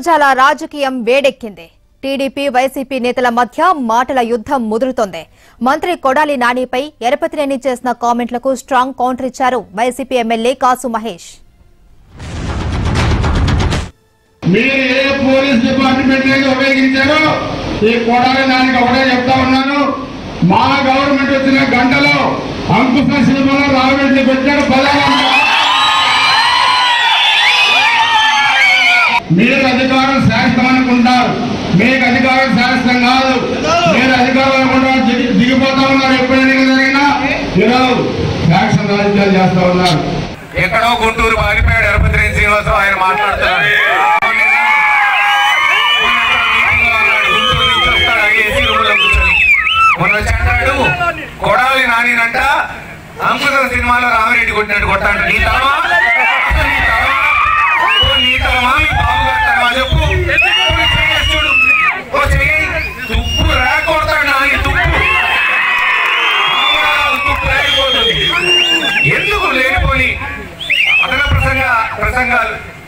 నంద్యాల రాజకీయం వేడెక్కింది TDP YCP నేతల మధ్య మాటల యుద్ధం ముదురుతోంది మంత్రి కొడాలి నానిపై ఎరపతినేని చేసిన కామెంట్లకు స్ట్రాంగ్ కౌంటర్ ఇచ్చారు వైసీపీ ఎమ్మెల్యే కాసు మహేష్ మీరు ఏ పోలీస్ డిపార్ట్మెంట్ అయితే ఉపయోగించారో ఈ కొడాలి దానికి ఒకటే చెప్తా ఉన్నాను మా గవర్నమెంట్ వచ్చిన గంటలో అంకుశ సినిమాలో రాబెట్టి పెట్టాడు పదాలు మీరు అధికారం శాస్త్రం అనుకుంటారు మీకు అధికారం శాస్త్రం కాదు మీరు అధికారం అనుకుంటా దిగి- దిగిపోతా ఉన్నారు ఎప్పుడైనా జరిగినా ఈరోజు ఫ్యాక్షన్ రాజకీయాలు చేస్తా ఉన్నారు ఎక్కడో గుంటూరు బాగిపోయాడు ఎరపతిరేని శ్రీనివాసరావు ఆయన మాట్లాడుతున్నాడు గుంటూరు నుంచి వస్తాడు ఆ ఏసీ రూమ్ లో కూర్చొని మొన్న వచ్చాడు కొడాలి నానినంట అంకుశ సినిమాలో రామిరెడ్డి కొట్టినట్టు కొట్టాడు నీ తరమా నీ తరమా? ఓ నీ తరమా మీ బాబు గారి తరమా చెప్పు ఓ చెయ్యి చూడు ఓ చెయ్యి తుప్పు రాకొడతాడు నాని తుప్పు మామూలుగా తుప్పు రాకపోతుంది ఎందుకు లేనిపోని అదన ప్రసంగ ప్రసంగాలు